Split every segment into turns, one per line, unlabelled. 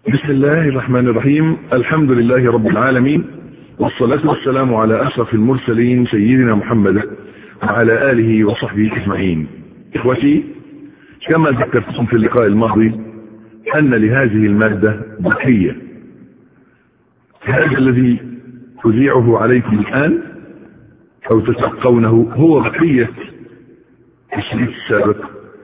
بسم الله الرحمن الرحيم الحمد لله رب العالمين والصلاة والسلام على أشرف المرسلين سيدنا محمد وعلى آله وصحبه أجمعين إخوتي كما ذكرتكم في اللقاء الماضي أن لهذه المادة بقية هذا الذي أذيعه عليكم الآن أو تتلقونه هو بقية الشريط السابق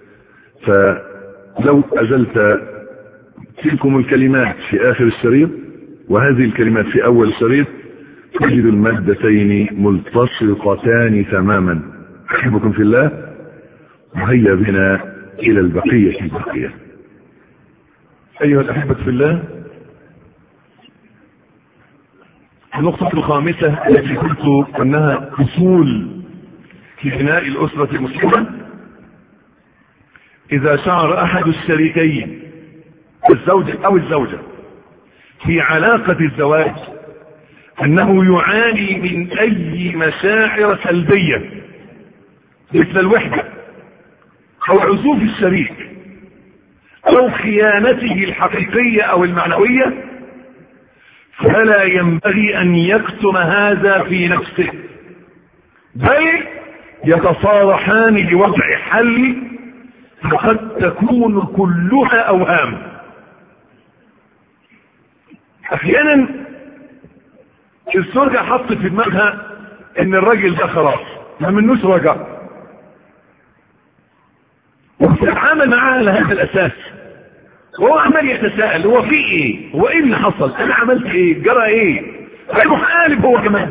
فلو أزلت تلكم الكلمات في آخر الشريط وهذه الكلمات في أول الشريط تجد المادتين ملتصقتان تماما أحبكم في الله وهيا بنا إلى البقية البقية أيها الأحبة في الله النقطة الخامسة التي قلت أنها أصول في بناء الأسرة المسلمة إذا شعر أحد الشريكين الزوج أو الزوجة في علاقة الزواج أنه يعاني من أي مشاعر سلبية مثل الوحدة أو عزوف الشريك أو خيانته الحقيقية أو المعنوية فلا ينبغي أن يكتم هذا في نفسه بل يتصارحان لوضع حل فقد تكون كلها أوهام أحيانا الزوجة حطت في دماغها ان الراجل ده خلاص ما منوش رجع وبتتعامل معاه على هذا الاساس وهو عمال يتساءل هو في ايه هو ايه اللي حصل انا عملت ايه جرى ايه هيروح قالب هو كمان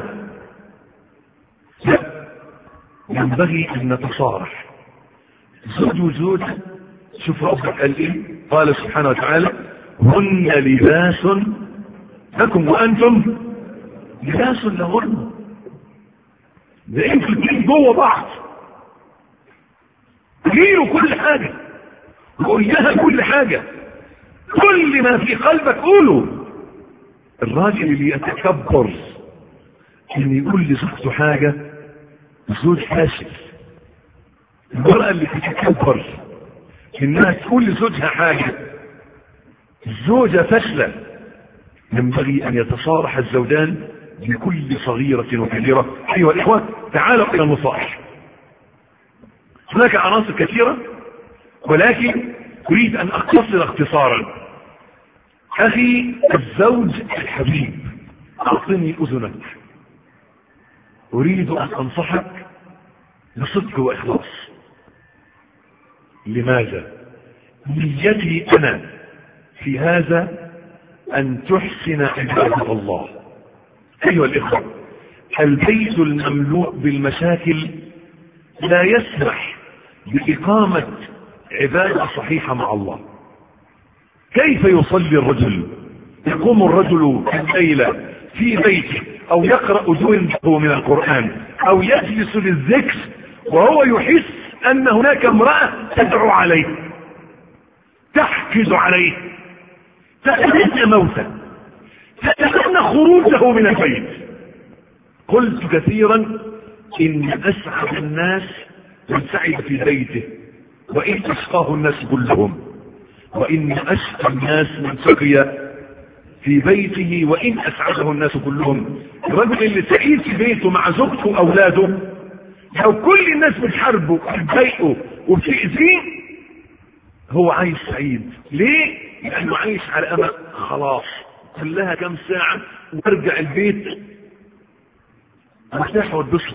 لا ينبغي ان نتصارح زوج وزوج شوف ربك قال ايه قال سبحانه وتعالى هن لباس لكم وانتم لباس لهن ده انتوا الاثنين جوه بعض قولي كل حاجه وقول لها كل حاجه كل ما في قلبك قوله الراجل اللي يتكبر ان يقول لزوجته حاجه زوج فاشل المرأة اللي تتكبر انها تقول لزوجها حاجة زوجة فاشلة ينبغي ان يتصارح الزوجان بكل صغيرة وكبيرة ايها الاخوة تعالوا الى النصائح هناك عناصر كثيرة ولكن اريد ان اختصر اختصارا اخي الزوج الحبيب اعطني اذنك اريد ان انصحك بصدق واخلاص لماذا نيتي انا في هذا ان تحسن عبادة الله ايها الاخوة البيت المملوء بالمشاكل لا يسمح باقامة عبادة صحيحة مع الله كيف يصلي الرجل يقوم الرجل الليلة في بيته او يقرأ جزءه من القرآن او يجلس للذكر وهو يحس ان هناك امرأة تدعو عليه تحكز عليه تتمنى موتا تتمنى خروجه من البيت قلت كثيرا ان اسعد الناس من سعد في بيته وان اشقاه الناس كلهم وان اشقى الناس من سقي في بيته وان اسعده الناس كلهم الرجل اللي سعيد في بيته مع زوجته واولاده لو كل الناس بتحاربه وبتضايقه وبتأذيه هو عايش سعيد ليه؟ لأنه عايش على أمل خلاص كلها كم ساعة وارجع البيت مرتاح واتبسط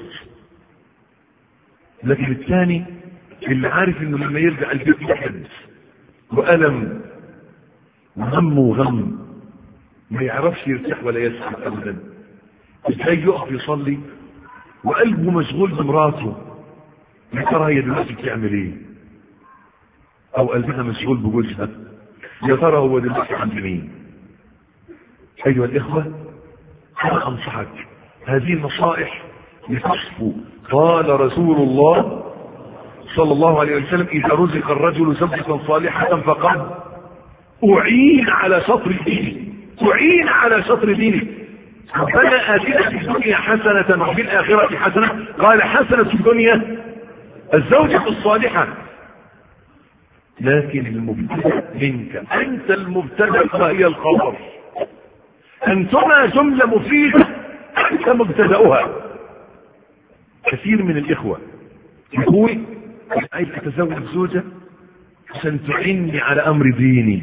لكن الثاني اللي عارف انه لما يرجع البيت يحد وألم وهم وغم ما يعرفش يرتاح ولا يسعد أبدا ازاي يقف يصلي وقلبه مشغول بمراته يا ترى هي دلوقتي بتعمل ايه او قلبها مشغول بجوزها يا ترى هو دلوقتي عند مين ايها الاخوه انا انصحك هذه النصائح لتصفو قال رسول الله صلى الله عليه وسلم اذا رزق الرجل زوجة صالحة فقد اعين على شطر دينه اعين على شطر دينه ربنا آتنا في الدنيا حسنة وفي الآخرة حسنة قال حسنة في الدنيا الزوجة الصالحة لكن المبتدا منك انت المبتدا وهي الخبر انتما جمله مفيده انت مبتداها كثير من الاخوه يقول عايز اتزوج زوجه عشان تعيني على امر ديني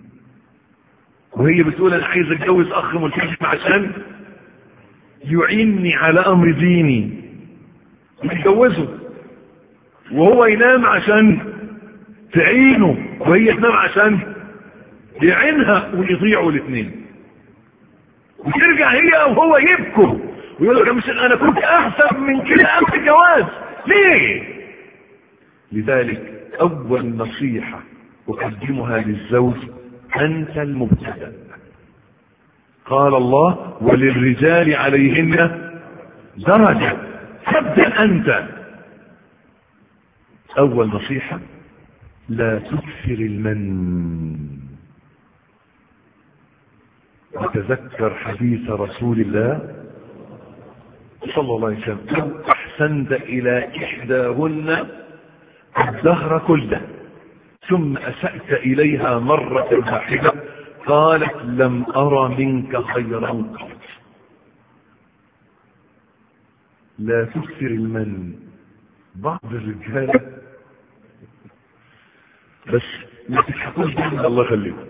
وهي بتقول انا عايز اتجوز اخ ملتزم عشان يعيني على امر ديني يتجوزه وهو ينام عشان تعينه وهي تنام عشان يعينها ويضيعوا الاثنين وترجع هي وهو يبكوا ويقول لك مش انا كنت احسن من كده قبل الجواز ليه لذلك اول نصيحة اقدمها للزوج انت المبتدأ قال الله وللرجال عليهن درجة تبدأ انت اول نصيحة لا تكثر المن وتذكر حديث رسول الله صلى الله عليه وسلم لو احسنت الى احداهن الدهر كله ثم اسأت اليها مرة واحدة قالت لم ارى منك خيرا قط لا تكثر المن بعض الرجال بس ما تضحكوش دايما الله يخليكم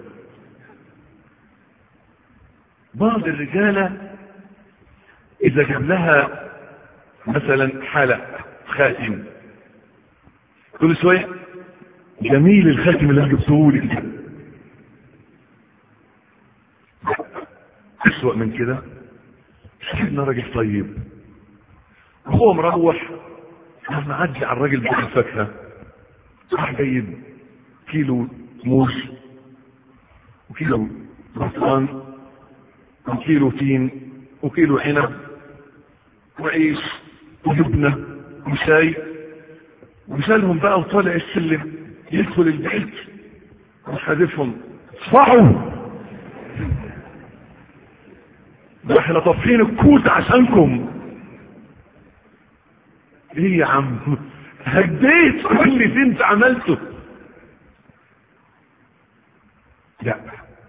بعض الرجالة اذا جاب لها مثلا حلق خاتم كل شوية جميل الخاتم اللي انا جبته لي كده اسوأ من كده سيدنا راجل طيب وهو مروح لما عدي على الراجل بتاع الفاكهه راح جايب كيلو موز وكيلو برتقان وكيلو تين وكيلو عنب وعيش وجبنة وشاي وشالهم بقى وطالع السلم يدخل البيت وحادفهم اصفحوا ده احنا طافحين الكوت عشانكم ايه يا عم هديت كل اللي انت عملته لا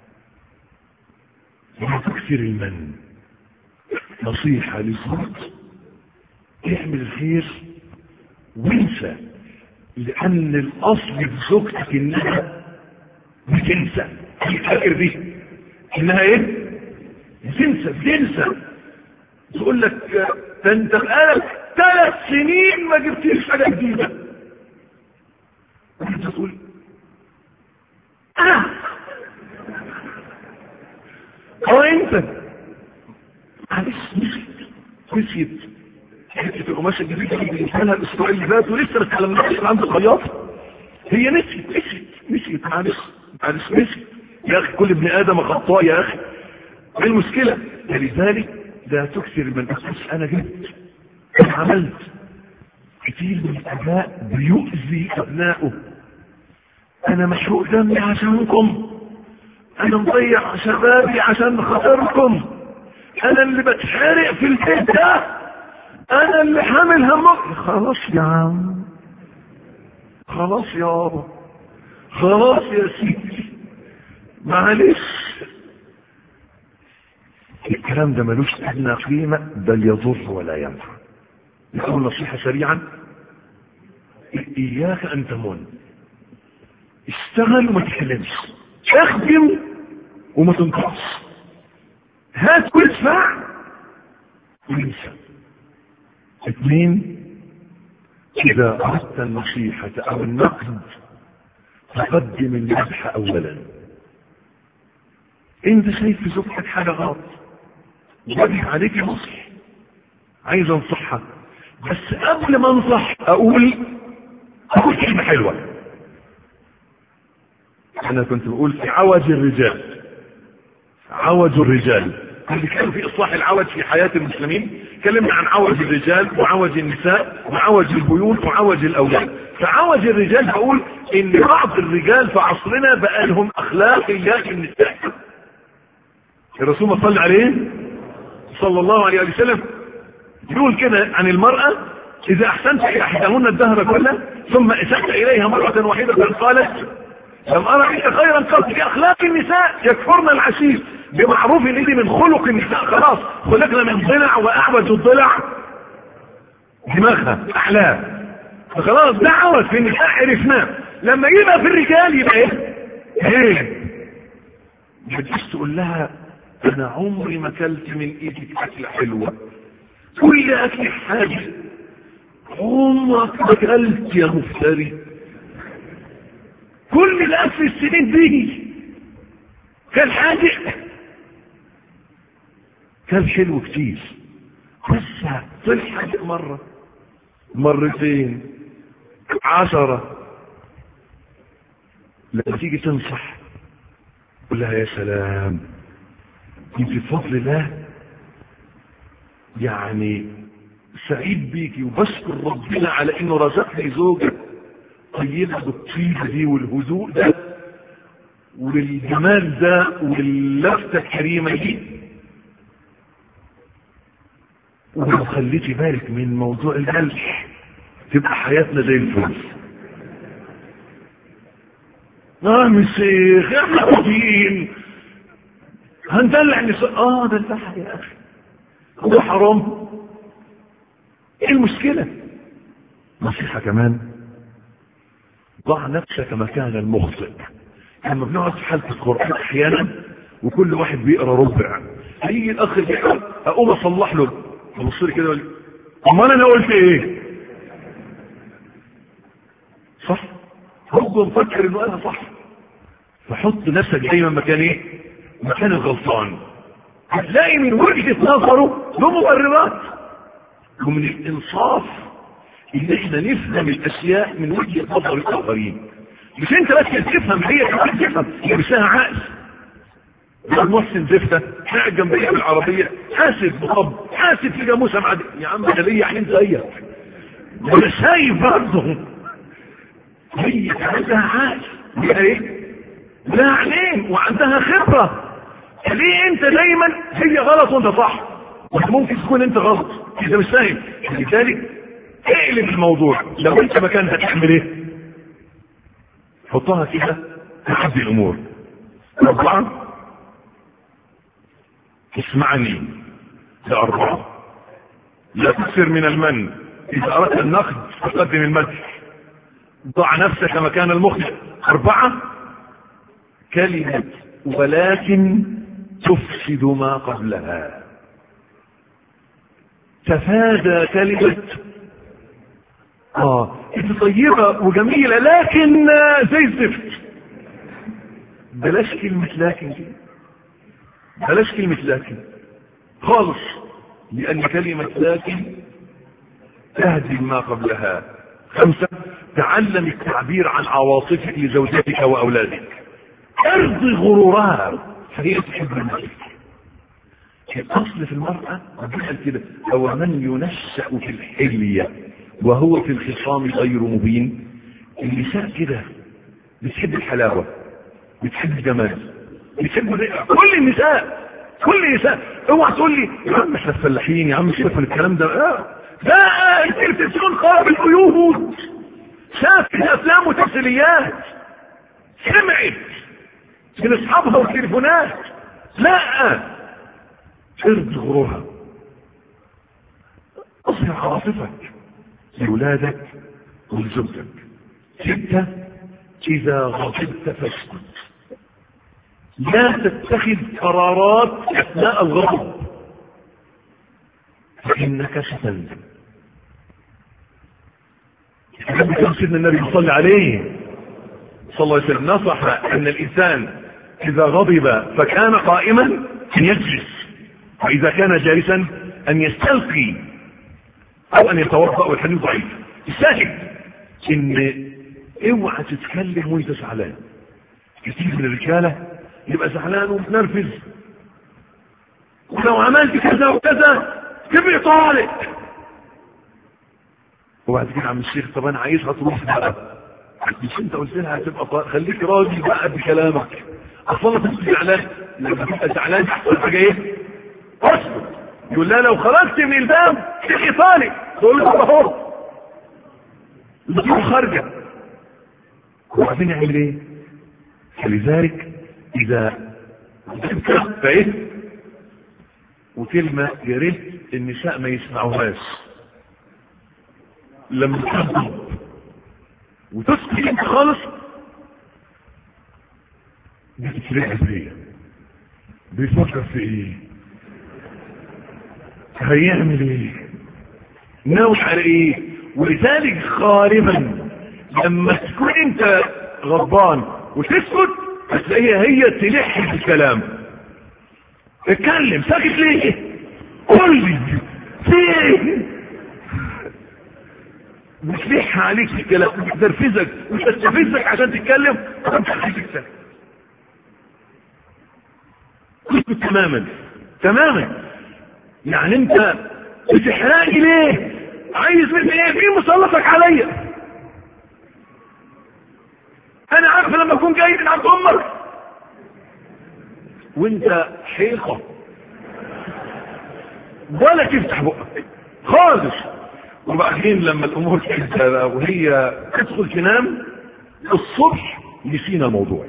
لا تكثر المن نصيحة للزوج اعمل الخير وانسى لان الاصل في زوجتك انها بتنسى فاكر دي انها ايه بتنسى بتنسى تقول لك ده انت بقالك ثلاث سنين ما جبتليش حاجه جديده وانت تقول انا هو انت معلش نسيت نسيت حته القماشه الجديده اللي جبتها لها الاسبوع اللي فات ولسه ما اتكلمناش عند الخياط هي نسيت نسيت نسيت معلش معلش نسيت يا اخي كل ابن ادم خطاء يا اخي ايه المشكله لذلك لا تكثر من اساس انا جبت انا عملت كتير من الاباء بيؤذي ابنائه انا محروق دمي عشانكم انا مضيع شبابي عشان خاطركم انا اللي بتحرق في البيت ده انا اللي حامل همك خلاص يا عم خلاص يابا خلاص يا سيدي معلش الكلام ده ملوش ادنى قيمه بل يضر ولا ينفع نقول نصيحه سريعا اياك ان تمن اشتغل وما تتكلمش اخدم وما تنقص هات وادفع وانسى اثنين اذا اردت النصيحة او النقد تقدم المدح اولا انت شايف في زوجتك حاجة غلط واجب عليك نصح عايز انصحها بس قبل ما انصح اقول اقول كلمة حلوة انا كنت بقول في عوج الرجال عوج الرجال اللي كان في اصلاح العوج في حياة المسلمين تكلمنا عن عوج الرجال وعوج النساء وعوج البيوت وعوج الاولاد فعوج الرجال بقول ان بعض الرجال في عصرنا بقى لهم اخلاقيات النساء الرسول صلى عليه صلى الله عليه وسلم يقول كده عن المرأة اذا احسنت الى احداهن الدهر كله ثم اسأت اليها مرة واحدة قالت لم ارى منك خيرا قط باخلاق النساء يكفرن العشير بمعروف ان دي من خلق النساء خلاص خلقنا من ضلع واعوج الضلع دماغها احلام فخلاص ده عوج في النساء عرفناه لما يبقى في الرجال يبقى ايه؟ ايه؟ ما تجيش تقول لها انا عمري ما اكلت من ايدك اكله حلوه كل اكل حاجه عمرك ما اكلت يا مفتري كل الاكل السنين دي كان حاجه كان حلو كتير بس طلع حاجه مره مرتين عشرة لما تيجي تنصح قول لها يا سلام انت بفضل الله يعني سعيد بيكي وبشكر ربنا على انه رزقني زوجة طيبة بالطيبة دي والهدوء ده وللجمال ده وللفتة الكريمة دي ولو خليتي بالك من موضوع الملح تبقى حياتنا زي الفل نعم الشيخ احنا فاضيين هندلع نساء اه دلعها يا اخي هو حرام ايه المشكلة نصيحة كمان ضع نفسك مكان المخطئ لما بنقعد في حالة القرآن احيانا وكل واحد بيقرا ربع هيجي الاخ بيقرا اقوم اصلح له ابص لي كده يقول امال انا قلت ايه صح هو مفكر انه قالها صح فحط نفسك دايما مكان ايه مكان الغلطان هتلاقي من وجهة نظره له مبررات ومن الانصاف ان احنا نفهم الاشياء من وجهة نظر الاخرين مش انت بس تفهم هي كمان تفهم هي مش لها عقل محسن زفته قاعد جنبيا بالعربيه حاسب بطب حاسب في جاموسه معدي يا عم انا ليا عين زيك انا شايف برضه هي عندها عقل ليها ايه؟ لها عينين وعندها خبره ليه انت دايما هي غلط وانت صح ممكن تكون انت غلط انت مش فاهم لذلك اقلب الموضوع لو انت مكانها تعمل ايه حطها كده تحدي الامور اربعه اسمعني ده اربعه لا تكثر من المن اذا اردت النقد فقدم المدح ضع نفسك مكان المخطئ اربعه كلمه ولكن تفسد ما قبلها تفادى كلمة اه انت طيبة وجميلة لكن زي الزفت بلاش كلمة لكن دي بلاش كلمة لكن خالص لأن كلمة لكن تهدم ما قبلها خمسة تعلم التعبير عن عواطفك لزوجتك وأولادك ارضي غرورها فهي تحب النفس الاصل في المرأة ربنا قال كده هو من ينشأ في الحلية وهو في الخصام غير مبين النساء كده بتحب الحلاوة بتحب الجمال بتحب كل النساء كل النساء اوعى تقول لي يا عم احنا فلاحين يا عم سيبك من الكلام ده اه ده التلفزيون خرب البيوت شافت افلام وتمثيليات سمعت من اصحابها والتليفونات لا ارض غرورها اصبر عواطفك لولادك ولزوجتك ستة اذا غضبت فاسكت لا تتخذ قرارات اثناء الغضب فانك ستندم كان سيدنا النبي صلى عليه صلى الله عليه وسلم نصح ان الانسان اذا غضب فكان قائما ان يجلس واذا كان جالسا ان يستلقي او ان يتوضا والحديث ضعيف الشاهد ان اوعى تتكلم وانت زعلان كتير من الرجاله يبقى زعلان ومتنرفز ولو عملت كذا وكذا تبقى طارق وبعد كده عم الشيخ طب انا عايزها تروح بقى مش انت قلت لها هتبقى طارق خليك راضي بقى بكلامك اصلا كنت زعلان لما تبقى زعلان تحصل حاجه ايه؟ اصبر يقول لها لو خرجت من الباب تبقي طالق تقول له اهو بتروح خارجة وبعدين يعمل ايه فلذلك اذا فايه وكلمة يا ريت النساء ما يسمعوهاش لما تغضب وتسكت انت خالص بتتريق فيا بيفكر في ايه هيعمل ايه ناوي على ايه ولذلك غالبا لما تكون انت غضبان وتسكت هتلاقيها هي تلح في الكلام اتكلم ساكت ليه قول لي في ايه بتلح عليك في الكلام بتنرفزك وتستفزك عشان تتكلم انت خليك ساكت اسكت تماما تماما يعني انت بتحرقني ليه عايز مني ايه مين مسلطك عليا انا عارف لما اكون جاي من عند امك وانت حيقة ولا تفتح بقك خالص وبعدين لما الامور تهدى وهي تدخل تنام الصبح نسينا الموضوع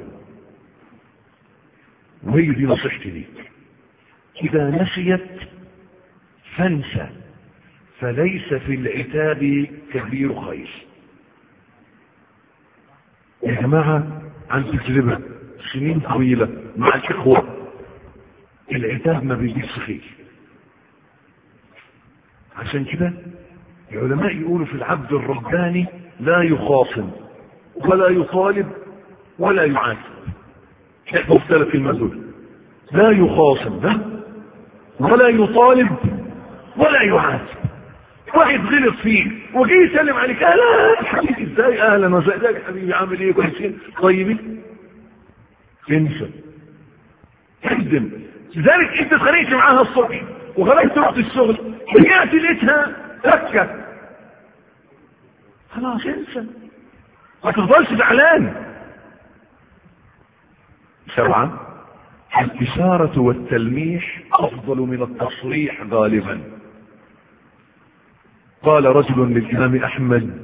وهي دي نصيحتي ليك اذا نسيت فانسى فليس في العتاب كبير خير يا جماعة عن تجربة سنين طويلة مع الإخوة العتاب ما بيجيش خير عشان كده العلماء يقولوا في العبد الرباني لا يخاصم ولا يطالب ولا يعاتب احنا مختلف المثل لا يخاصم ده ولا يطالب ولا يعاتب واحد غلط فيه وجي يسلم عليك اهلا حبيبي ازاي اهلا وسهلا يا حبيبي عامل ايه كويسين طيبين انسى قدم لذلك انت اتخانقت معاها الصبح وخرجت رحت الشغل رجعت لقيتها سكه خلاص انسى ما تفضلش زعلان سبعه الإشارة والتلميح أفضل من التصريح غالبا قال رجل للإمام أحمد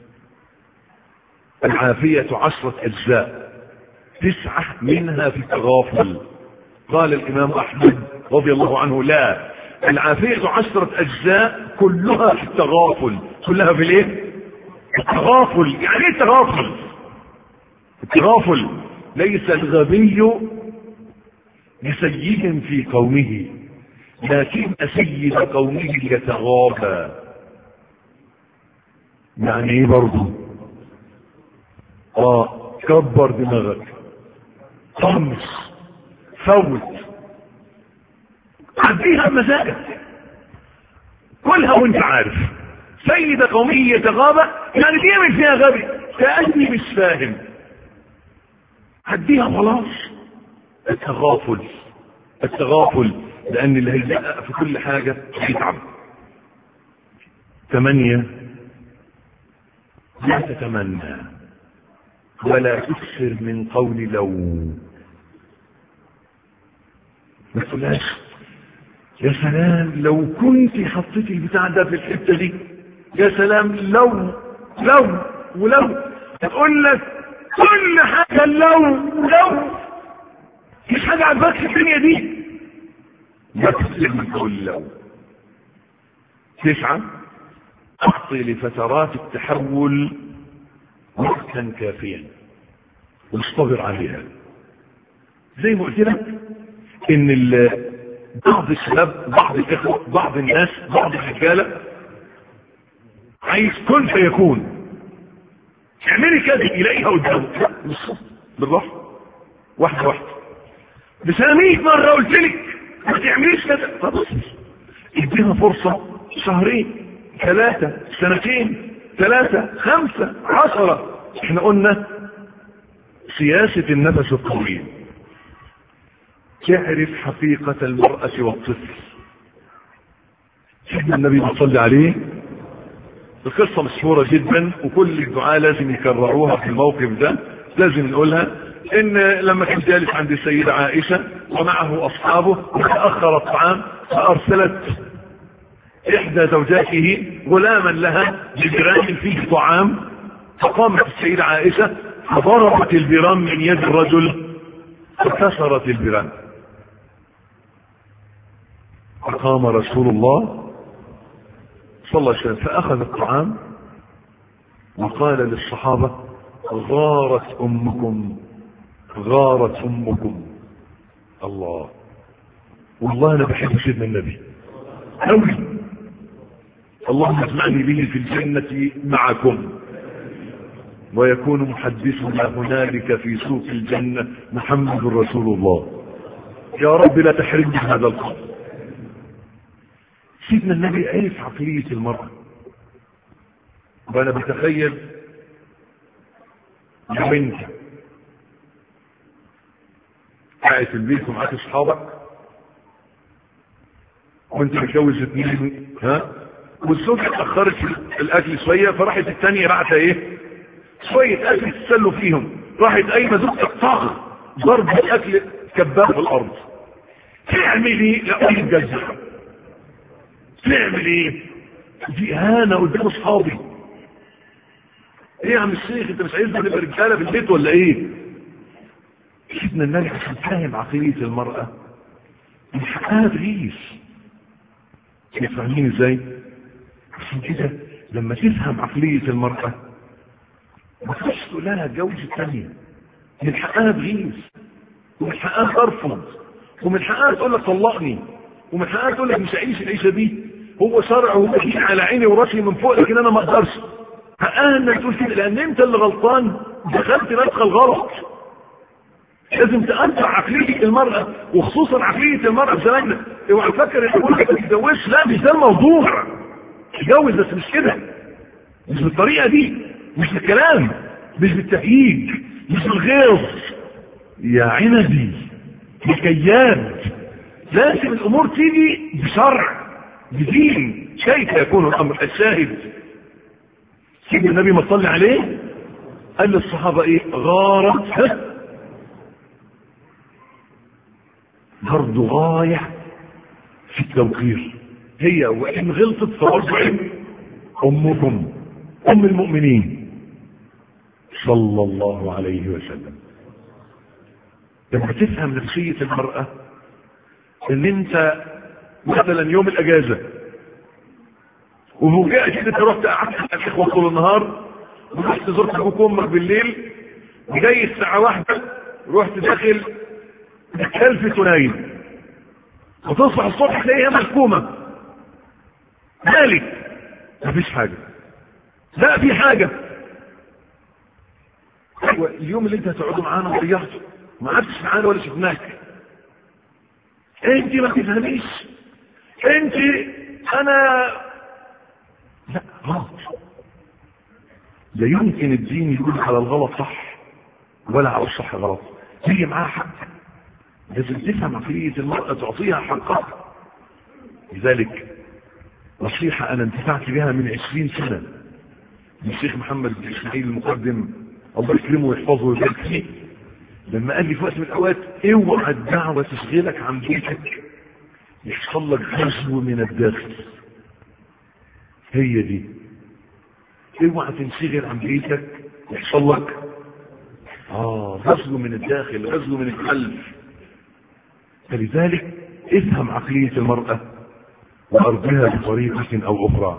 العافية عشرة أجزاء تسعة منها في التغافل قال الإمام أحمد رضي الله عنه لا العافية عشرة أجزاء كلها في التغافل كلها في الايه التغافل يعني ايه التغافل التغافل ليس الغبي بسيد في قومه لكن سيد قومه يتغافى يعني ايه برضه اه كبر دماغك طمس فوت عديها بمزاجك كلها وانت عارف سيد قومه يتغابى يعني بيعمل فيها غبي كأني مش فاهم عديها خلاص التغافل التغافل لان اللي هيدقق في كل حاجة يتعب ثمانية لا تتمنى ولا تكثر من قول لو ما تقولهاش يا سلام لو كنت حطيتي البتاع ده في الحته دي يا سلام لو لو ولو تقول لك كل حاجه لو لو مش حاجه عجبك في الدنيا دي ما تكثر من قول لو تسعه اعطي لفترات التحول وقتا كافيا واصطبر عليها زي ما قلت لك ان بعض الشباب بعض الاخوه بعض الناس بعض الرجاله عايز كن فيكون اعملي كده يلاقيها قدامه لا بالصبر بالراحه واحده واحده بس انا 100 مره قلت لك ما تعمليش كده فبص اديها فرصه شهرين ثلاثه سنتين ثلاثه خمسه عشره احنا قلنا سياسه النفس الطويل تعرف حقيقة المرأة والطفل سيدنا النبي صلى عليه القصة مشهورة جدا وكل الدعاء لازم يكرروها في الموقف ده لازم نقولها ان لما كان جالس عند السيدة عائشة ومعه اصحابه وتأخر الطعام فارسلت احدى زوجاته غلاما لها بجرام فيه طعام فقامت السيدة عائشة فضربت البرام من يد الرجل فكسرت البرام فقام رسول الله صلى الله عليه وسلم فأخذ الطعام وقال للصحابة غارت أمكم غارت أمكم الله والله أنا بحب سيدنا النبي أوي اللهم اجمعني به في الجنة معكم ويكون محدثنا هنالك في سوق الجنة محمد رسول الله يا رب لا تحرمني هذا القول سيدنا النبي عرف عقلية المرأة وانا بتخيل يا بنت قاعد في البيت ومعاك اصحابك وانت متجوز اتنين ها والزوجة اتأخرت في الأكل شوية فراحت الثانية بعت ايه شوية أكل تسلوا فيهم راحت قايمة زوجتك طاغ ضرب الأكل كباب في الأرض تعمل ايه؟ لا أقول الجزء تعمل ايه؟ دي إهانة قدام أصحابي ايه يا عم الشيخ انت مش عايزنا نبقى رجالة في البيت ولا ايه؟ سيدنا النبي عشان فاهم عقلية المرأة من حقها تغيث فاهمين ازاي؟ عشان كده لما تفهم عقلية المرأة ما تخش تقول لها اتجوز الثانية من حقها تغيظ ومن حقها ترفض ومن حقها تقول لك طلقني ومن حقها تقول لك مش هعيش العيشة دي هو شرع وهو دين على عيني وراسي من فوق لكن انا ما اقدرش حقها انك تقول كده لان انت اللي غلطان دخلت مدخل غلط لازم تقطع عقلية المرأة وخصوصا عقلية المرأة في زماننا اوعى تفكر ان يقول لك ما تتجوزش لا مش ده الموضوع تتجوز بس مش كده مش بالطريقة دي مش بالكلام مش بالتهييج مش بالغيظ يا عندي بكياد لازم الامور تيجي بشرع بدين كيف يكون الامر الشاهد سيدنا النبي ما صلي عليه قال للصحابة ايه غارت برضه غاية في التوقير هي وإن غلطت فبرضه إيه؟ أمكم أم المؤمنين صلى الله عليه وسلم لما تفهم نفسية المرأة ان انت مثلا يوم الاجازة وفوجئت كده انت رحت قعدت مع الاخوة طول النهار ورحت زرت ابوك وامك بالليل وجاي الساعة واحدة رحت داخل تكلفت ونايم وتصبح الصبح تلاقيها ملكومة مالك مفيش حاجة لا في حاجة ايوه اليوم اللي انت هتقعدوا معانا وضيعته ما قعدتش معانا ولا شفناك انت ما تفهميش انت انا لا غلط لا يمكن الدين يقول على الغلط صح ولا على الصح غلط هي معاها حق لازم تفهم عقلية المرأة تعطيها حقها لذلك نصيحة أنا انتفعت بها من عشرين سنة من الشيخ محمد بن إسماعيل المقدم الله يكرمه ويحفظه ويبارك فيه لما قال لي في وقت من الأوقات اوعى الدعوة تشغلك عن بيتك يحصل لك غزو من الداخل هي دي اوعى تنشغل عن بيتك يحصل لك اه غزو من الداخل غزو من القلب فلذلك افهم عقلية المرأة وأرضها بطريقة أو أخرى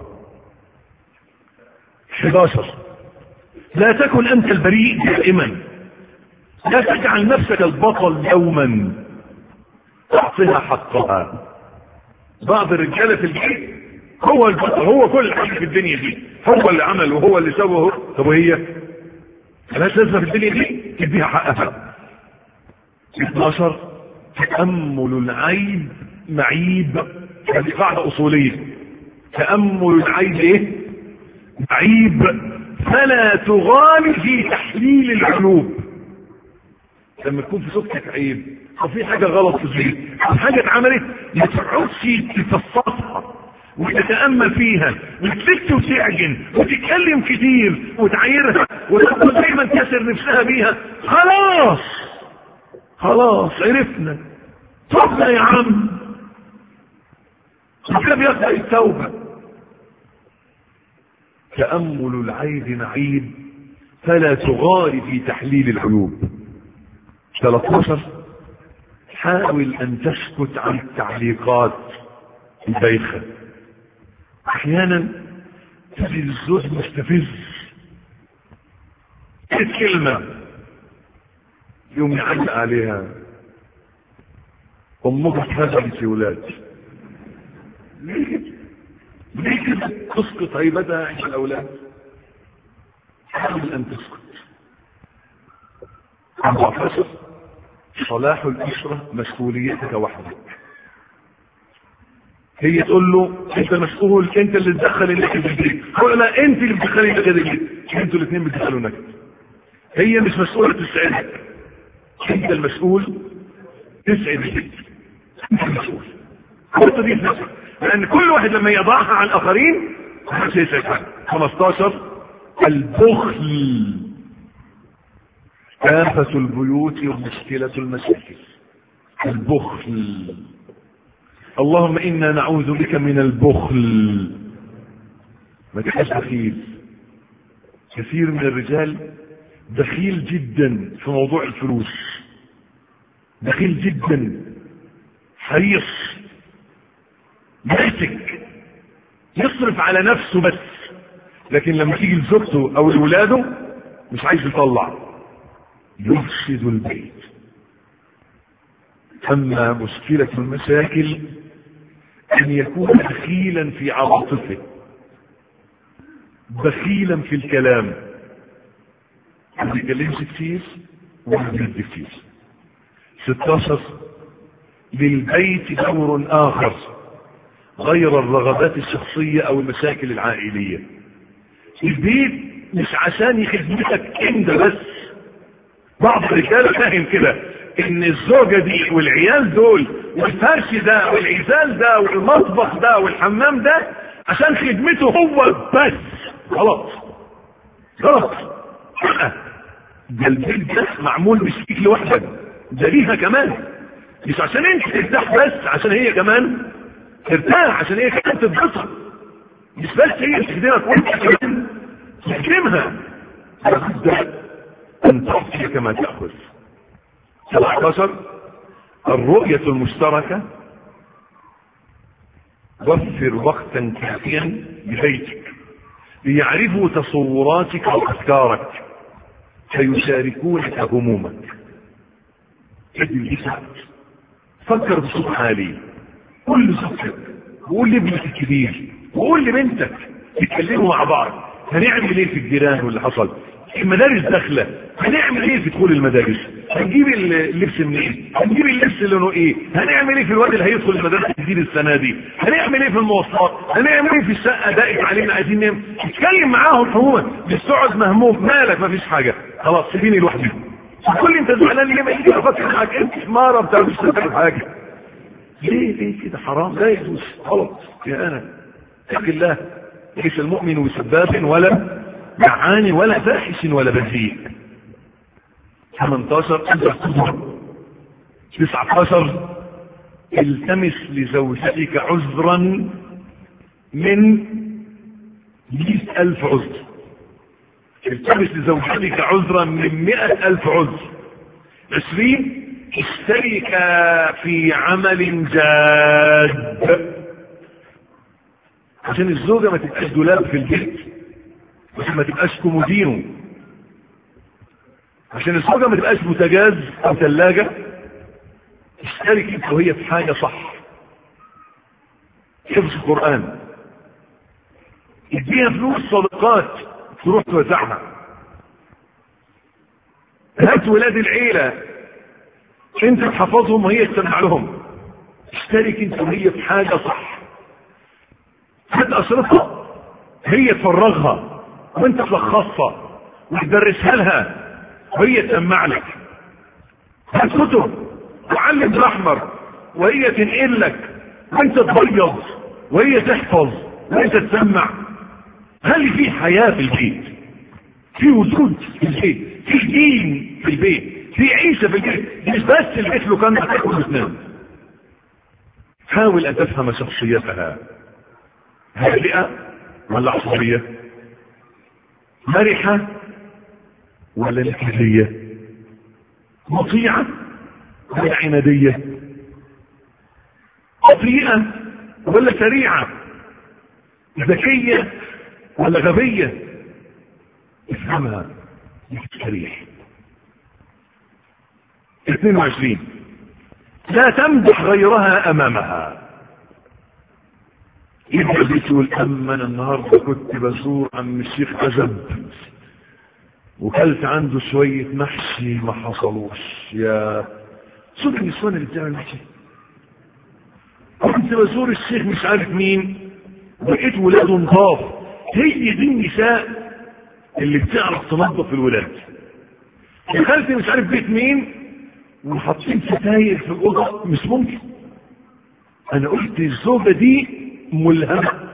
11 لا تكن أنت البريء دائما لا تجعل نفسك البطل يوما تعطيها حقها بعض الرجالة في البيت هو البطل هو كل حاجة في الدنيا دي هو اللي عمل وهو اللي سوى طب وهي ملهاش لازمة في الدنيا دي تديها حقها 12 تأمل العيب معيب هذه قاعدة أصولية تأمل العيب إيه؟ معيب فلا تغالي في تحليل العيوب لما تكون في صوتك عيب أو في حاجة غلط في البيت أو حاجة اتعملت ما تقعدش تفصصها وتتأمل فيها وتلت وتعجن وتتكلم كتير وتعيرها وتقول دايما كسر نفسها بيها خلاص خلاص عرفنا تبنا يا عم ربنا بيقبل التوبة تأمل العيب معيب فلا تغار في تحليل العيوب 13 حاول ان تسكت عن التعليقات البايخة احيانا تجد الزوج مستفز كلمة يوم يعلق عليها امك هزمت في ولاد ليه كده ليه كده تسقط هيبتها عند الاولاد حاول ان تسكت 14 صلاح الاسره مسؤوليتك وحدك هي تقول له انت مسؤول انت اللي تدخل النكد في البيت هو لا انت اللي بتدخلي النكد في البيت انتوا الاثنين بتدخلوا نكد هي مش مسؤولة تسعدك انت المسؤول تسعد البيت انت المسؤول حط دي في نفسك لان كل واحد لما يضعها على الاخرين مش هيسعد حد 15 البخل آفة البيوت ومشكلة المشاكل البخل اللهم إنا نعوذ بك من البخل ما تبقاش بخيل كثير من الرجال بخيل جدا في موضوع الفلوس بخيل جدا حريص ماسك يصرف على نفسه بس لكن لما تيجي لزوجته او لولاده مش عايز يطلع يفسد البيت اما مشكلة المشاكل ان يكون بخيلا في عواطفه بخيلا في الكلام ما بيتكلمش كتير ولا بيدي كتير 16 للبيت دور اخر غير الرغبات الشخصية او المشاكل العائلية البيت مش عشان يخدمتك انت بس بعض الرجال فاهم كده ان الزوجة دي والعيال دول والفرش ده والعزال ده والمطبخ ده والحمام ده عشان خدمته هو بس غلط غلط ده البيت ده معمول مش ليك لوحدك ده ليها كمان مش عشان انت ترتاح بس عشان هي كمان ترتاح عشان هي كمان تتبسط مش بس هي تخدمك وانت كمان تكرمها لابد ان تعطي كما تاخذ 17 الرؤية المشتركة وفر وقتا كافيا ببيتك ليعرفوا تصوراتك وافكارك فيشاركونك همومك ادي ساعات فكر بصوت عالي قول لزوجتك وقول لابنك الكبير وقول لبنتك يتكلموا مع بعض هنعمل ايه في الجيران واللي حصل المدارس داخله هنعمل ايه في دخول المدارس هنجيب اللبس منين هنجيب اللبس لونه ايه هنعمل ايه في الواد اللي هيدخل المدارس الجديد السنه دي هنعمل ايه في المواصلات هنعمل ايه في الشقه ضاقت علينا عايزين ننام اتكلم معاهم عموما مش تقعد مهموم مالك مفيش حاجه خلاص سيبيني لوحدي كل انت زعلان ليه ما يجي افكر معاك انت حماره بتاع مش تعمل حاجه ليه ليه كده حرام لا يجوز غلط يا انا اتق الله ليس المؤمن بسباب ولا جعان ولا فاحش ولا بذيء 18 19 التمس لزوجتك عذرا من مئة ألف عذر التمس لزوجتك عذرا من مئة ألف عذر عشرين اشترك في عمل جاد عشان الزوجة ما تبقاش دولاب في البيت عشان ما تبقاش كومودينو عشان الزوجة ما تبقاش بوتاجاز او ثلاجة اشترك انت وهي في حاجة صح حفظ القرآن اديها فلوس صدقات تروح توزعها هات ولاد العيلة انت تحفظهم وهي تسمع لهم اشترك انت وهي في حاجة صح هات اشرطها هي تفرغها وانت تلخصها وتدرسها لها وهي تسمع لك هات كتب وعلم الاحمر وهي تنقل لك وانت تبيض وهي تحفظ وانت تسمع هل في حياة في البيت في وجود في البيت في دين في البيت في عيشة في البيت مش بس البيت له كان تاكل وتنام حاول ان تفهم شخصيتها هادئة ولا عصبية مرحة ولا نكدية مطيعة ولا عنادية بطيئة ولا سريعة ذكية ولا غبية افهمها سريع 22 لا تمدح غيرها امامها يبقى بتقول اما انا النهارده كنت بزور عم الشيخ عزب وكلت عنده شوية محشي ما حصلوش يا صوت النسوان اللي بتعمل محشي كنت بزور الشيخ مش عارف مين لقيت ولاده نضاف هي دي النساء اللي بتعرف تنظف الولاد دخلت مش عارف بيت مين وحاطين ستاير في الاوضه مش ممكن انا قلت الزوجه دي ملهمه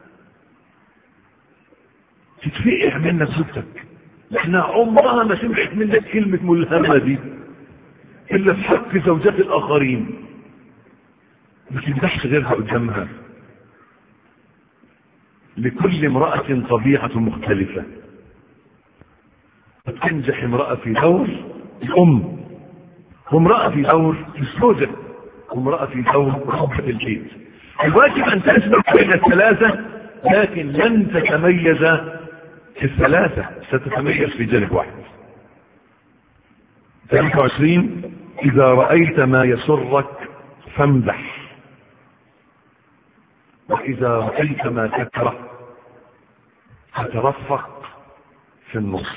تتفقع منك زوجتك احنا عمرها ما سمعت منك كلمه ملهمه دي الا في حق زوجات الاخرين ما تمدحش غيرها قدامها لكل امرأة طبيعة مختلفة قد تنجح امرأة في دور الأم وامرأة في دور الزوجة وامرأة في دور ربة البيت الواجب أن تجمع بين الثلاثة لكن لن تتميز في الثلاثة ستتميز في جانب واحد 23 إذا رأيت ما يسرك فامدح وإذا رأيت ما تكره فترفق في النص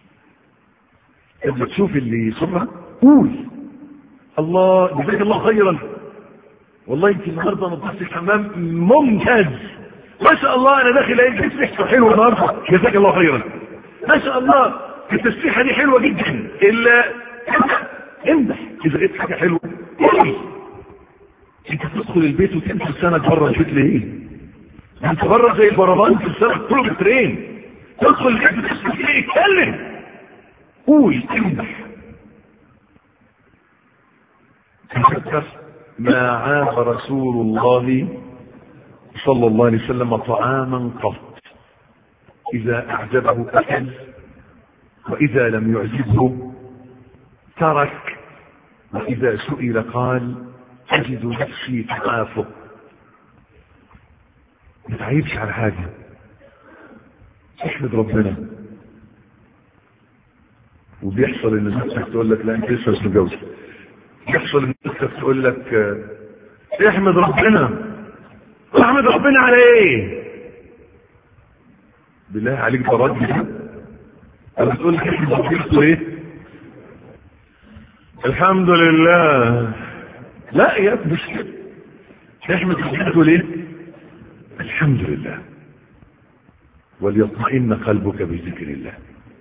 لما تشوف اللي يسرك قول الله جزاك الله خيرا والله انت النهارده نظفت الحمام ممتاز ما شاء الله انا داخل الاقي تسريحته حلوه النهارده جزاك الله خيرا ما شاء الله التسريحه دي حلوه جدا الا امدح اذا لقيت حاجه حلوه قول انت تدخل البيت وتمشي لسانك بره البيت ليه؟ انت بره زي البربان في لسانك طول مترين تدخل البيت وتسمع ايه اتكلم قول امدح تفكر ما عاب رسول الله صلى الله عليه وسلم طعاما قط اذا اعجبه اكل واذا لم يعجبه ترك واذا سئل قال اجد نفسي تعافى ما تعيبش على حاجه احمد ربنا وبيحصل ان زوجتك تقول لك لا انت لسه مش متجوز يحصل ان زوجتك تقول لك اه احمد ربنا احمد ربنا على ايه بالله عليك ده رد انا بتقول لك احمد ربنا ايه الحمد لله لا يا ابني مش كده احمد ربنا تقول ايه الحمد لله وليطمئن قلبك بذكر الله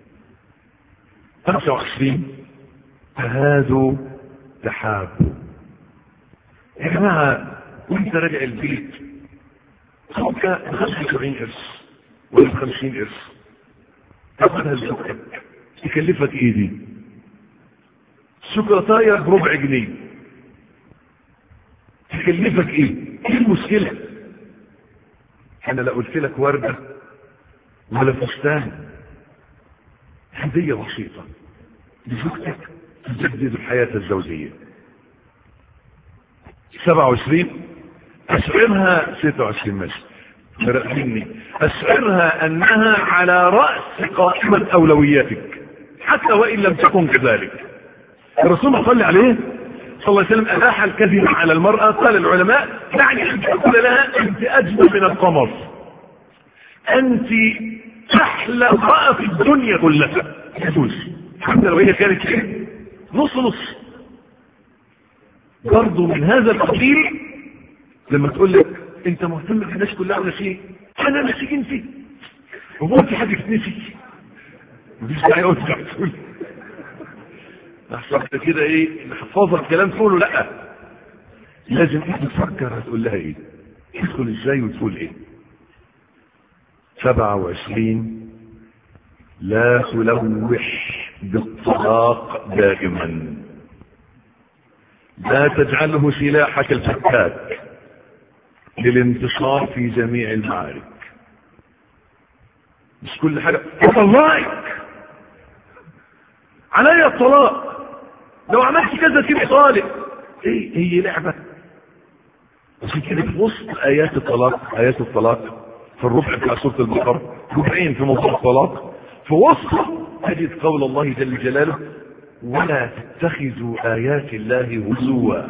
25 تهادوا تحابوا يا جماعة وانت راجع البيت صوتك 75 قرش ولا 50 قرش تاخدها لزوجتك تكلفك ايه دي؟ شوكولاتايه بربع جنيه تكلفك ايه؟ ايه المشكلة؟ انا لا قلت لك وردة ولا فستان هدية بسيطة لزوجتك تجدد الحياة الزوجية 27 أشعرها 26 ماشي مني أشعرها أنها على رأس قائمة أولوياتك حتى وإن لم تكن كذلك الرسول صلى عليه صلى الله عليه وسلم أباح الكذب على المرأة قال العلماء يعني أن تقول لها أنت أجمل من القمر أنت أحلى امرأة في الدنيا كلها يجوز حتى لو هي كانت ايه نص نص برضه من هذا القبيل لما تقول لك انت مهتم بالناس كلها ولا شيء انا نسيك انت هو في حاجه تنسي مفيش داعي اقول تقول احسن كده ايه نحفظ الكلام تقوله لا لازم انت تفكر هتقول لها ايه تدخل ازاي وتقول ايه 27 لا تلوح بالطلاق دائما لا تجعله سلاحك الفتاك للانتصار في جميع المعارك مش كل حاجة أطلعك علي الطلاق لو عملت كذا تبقى طالق ايه هي لعبة عشان كده في وسط ايات الطلاق ايات الطلاق في الربع بتاع سورة البقرة ربعين في موضوع الطلاق في وسط تجد قول الله جل جلاله ولا تتخذوا ايات الله هزوا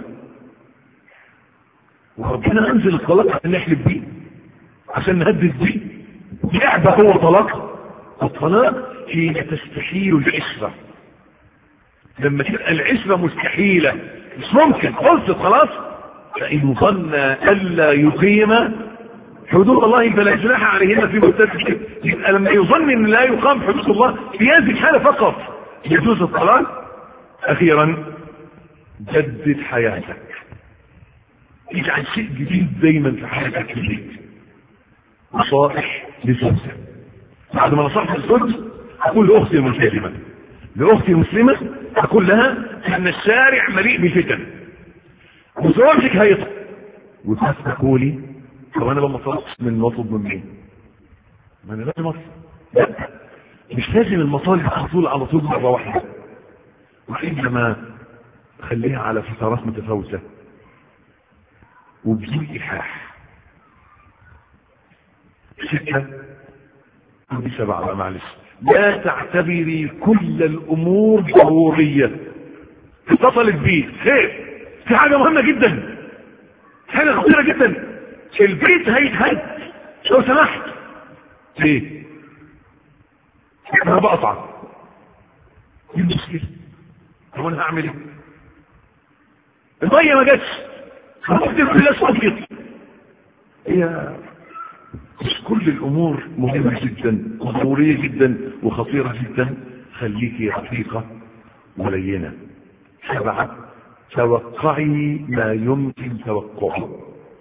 وربنا انزل الطلاق عشان نحلف بيه عشان نهدد بيه لعبة هو طلاق الطلاق حين تستحيل العشرة لما تبقى العشرة مستحيلة مش ممكن خلصت خلاص فإن ظن ألا يقيم حدود الله فلا جناح عليهن في متفق يبقى لما يظن ان لا يقام حدود الله في هذه الحالة فقط يجوز الطلاق اخيرا جدد حياتك اجعل شيء جديد دايما في حياتك جديد نصائح لزوجتك بعد ما نصحت الزوج اقول لاختي الملتزمه لاختي المسلمه اقول لها ان الشارع مليء بالفتن وزوجك هيطلع وتقولي طب انا لما طلقت من مطلب من مين؟ ما انا لازم اطلب لا مش لازم المطالب على طول على طول مره واحده وانما خليها على فترات متفاوته وبدون الحاح ستة دي سبعة بقى معلش لا تعتبري كل الأمور ضرورية اتصلت بيه خير في حاجة مهمة جدا حاجة خطيرة جدا البيت هيتهد لو سمحت ليه؟ انا بقطع ايه المشكلة؟ طب انا هعمل ايه؟ المية ما جاتش هتقدر كلها صديق هي مش كل الامور مهمة جدا وضرورية جدا وخطيرة جدا خليكي رقيقة ولينة سبعة توقعي ما يمكن توقعه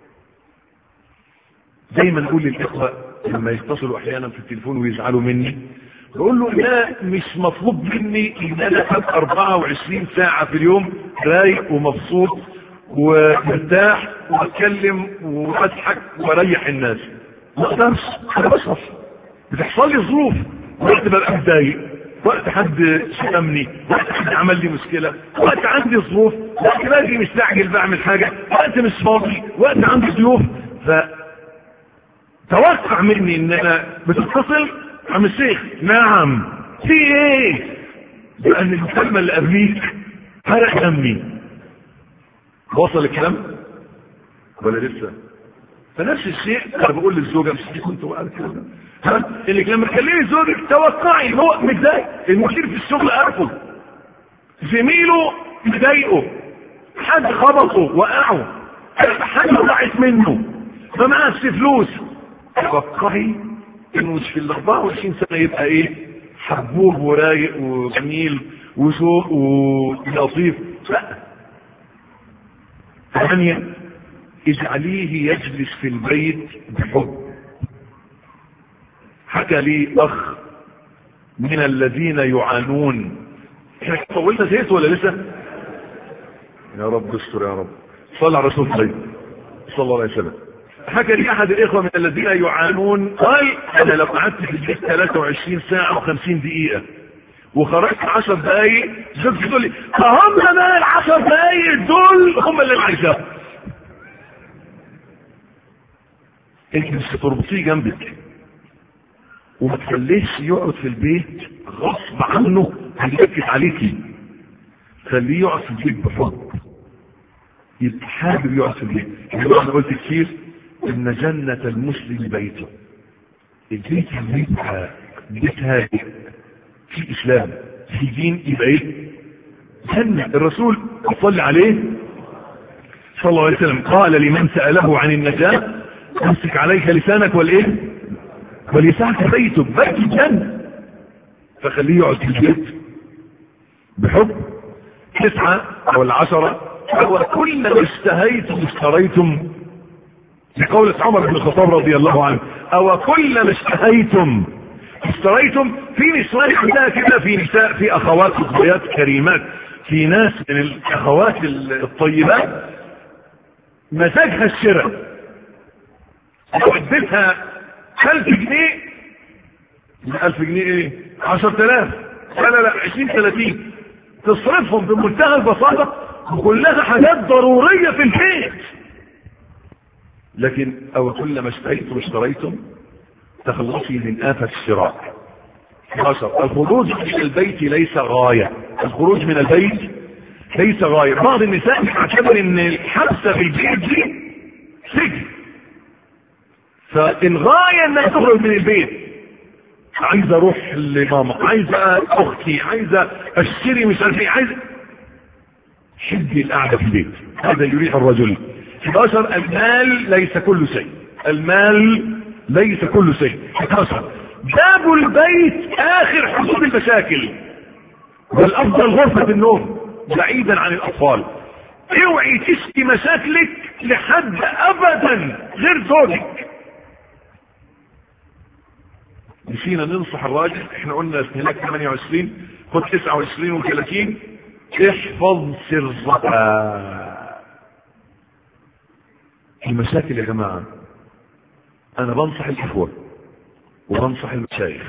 دايما اقول للاخوة لما يتصلوا احيانا في التليفون ويزعلوا مني بقول له لا مش مطلوب مني ان انا ابقى 24 ساعة في اليوم رايق ومبسوط ومرتاح واتكلم واضحك واريح الناس ما اقدرش انا بشرف بتحصل لي ظروف وقت ببقى متضايق وقت حد شتمني وقت حد عمل لي مشكلة وقت عندي ظروف وقت باجي مستعجل بعمل حاجة وقت مش فاضي وقت عندي ضيوف ف توقع مني ان انا بتتصل عم الشيخ نعم في ايه لان المكالمة اللي قبليك حرق دمي وصل الكلام ولا لسه فنفس الشيء انا بقول للزوجه مش دي كنت وقال كده ها انك لما تكلمي زوجك توقعي هو متضايق المدير في الشغل قرفه زميله مضايقه حد خبطه وقعه حاجه ضاعت منه ما معاش فلوس توقعي انه مش في ال 24 سنه يبقى ايه حبوب ورايق وجميل وذوق ولطيف لا ثانيا اجعليه يجلس في البيت بحب حكى لي اخ من الذين يعانون احنا طولنا زيت ولا لسه يا رب استر يا رب صلى على رسول الله صلى الله عليه وسلم حكى لي احد الاخوه من الذين يعانون قال انا لو قعدت في البيت 23 ساعه و50 دقيقه وخرجت 10 دقايق زوجتي تقول لي هم بقى ال 10 دقايق دول هم اللي انا عايزاهم انت مش هتربطيه جنبك وما تخليش يقعد في البيت غصب عنه هيركز عليكي خليه يقعد في البيت بحب يبقى حابب يقعد في البيت انا قلت كتير ان جنة المسلم بيته البيت بيتها بيت هادئ في اسلام في دين يبقى ايه جنة الرسول صلى عليه صلى الله عليه وسلم قال لمن سأله عن النجاة امسك عليك لسانك والايه وليسعك بيتك بيت الجنة فخليه يقعد في البيت بحب تسعة او العشرة هو كل ما اشتهيتم اشتريتم لقولة عمر بن الخطاب رضي الله عنه او كل ما اشتهيتم اشتريتم في نسوان عندها كده في نساء في اخوات فضليات كريمات في ناس من الاخوات الطيبات مزاجها الشراء لو اديتها 1000 جنيه 1000 جنيه ايه 10000 لا لا لا 20 30 تصرفهم بمنتهى البساطة وكلها حاجات ضرورية في البيت لكن او كلما اشتريتم اشتريتم تخلصي من آفة الشراء 11 الخروج من البيت ليس غاية الخروج من البيت ليس غاية بعض النساء تعتبر ان الحبسة في البيت دي سجن فالغاية انها تخرج من البيت عايز اروح لماما عايز اختي عايز اشتري مش عارف ايه عايز حبي القعدة في البيت هذا يريح الرجل 11 المال ليس كل شيء المال ليس كل شيء 11 باب البيت اخر حدود المشاكل والافضل غرفة النوم بعيدا عن الاطفال اوعي تشكي مشاكلك لحد ابدا غير زوجك نسينا ننصح الراجل احنا قلنا هناك 28 خد 29 و30 احفظ سرها المشاكل يا جماعة انا بنصح الاخوة وبنصح المشايخ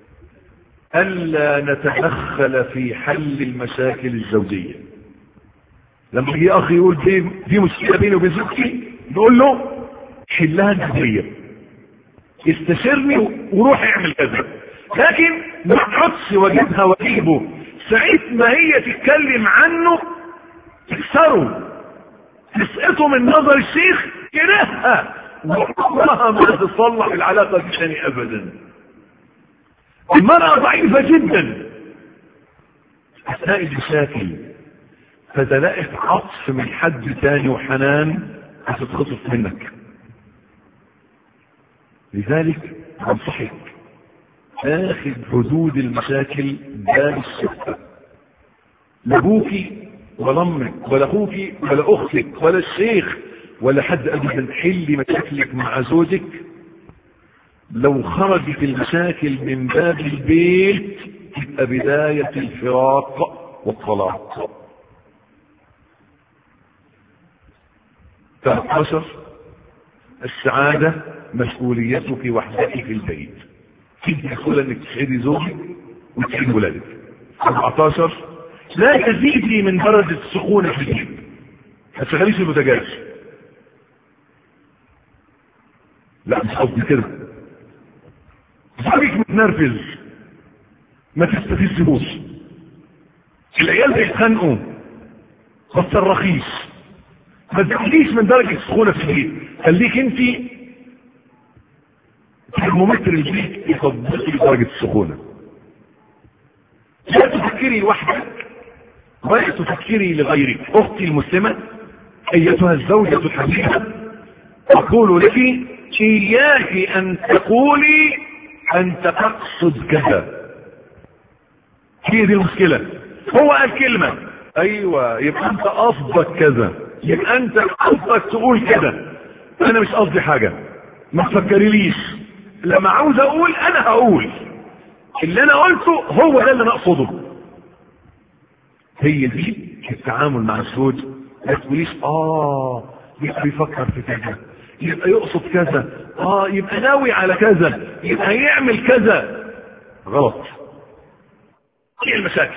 الا نتدخل في حل المشاكل الزوجية لما يجي اخي يقول في في مشكلة بيني وبين زوجتي نقول له حلها الزوجية استشرني وروح اعمل كذا لكن ما تحطش واجبها واجيبه ساعة ما هي تتكلم عنه تكسره تسقطه من نظر الشيخ كرهها وعمرها ما تصلح العلاقة دي تاني ابدا المرأة ضعيفة جدا اثناء المشاكل فتلاقي عطف من حد تاني وحنان هتتخطف منك لذلك انصحك اخذ حدود المشاكل باب الشفة لابوك ولا امك ولا اخوك ولا اختك ولا الشيخ ولا حد ابدا حلي مشاكلك مع زوجك لو خرجت المشاكل من باب البيت تبقى بداية الفراق والطلاق 13 السعادة مسؤوليتك وحدك في البيت تدي مسؤولة انك تسعدي زوجك وتسعدي ولادك 14 لا تزيدي من درجة السخونة في البيت ما تشغليش البوتاجاز لا مش قصدي كده زوجك متنرفز ما تستفزهوش العيال بيتخانقوا ما تصرخيش ما تزيديش من درجة السخونة في البيت خليك انت ترمومتر البيت يطبقي درجة السخونة لا تفكري لوحدك ولا تفكري لغيرك اختي المسلمة ايتها الزوجة الحبيبة اقول لك اياك ان تقولي انت تقصد كذا هي دي المشكلة هو قال كلمة ايوه يبقى انت قصدك كذا يبقى انت قصدك تقول كده انا مش قصدي حاجة ما تفكريليش لما عاوز اقول انا هقول اللي انا قلته هو ده اللي انا اقصده هي دي التعامل مع الزوج ما تقوليش اه يبقى بيفكر في كذا يبقى يقصد كذا اه يبقى ناوي على كذا يبقى يعمل كذا غلط ايه المشاكل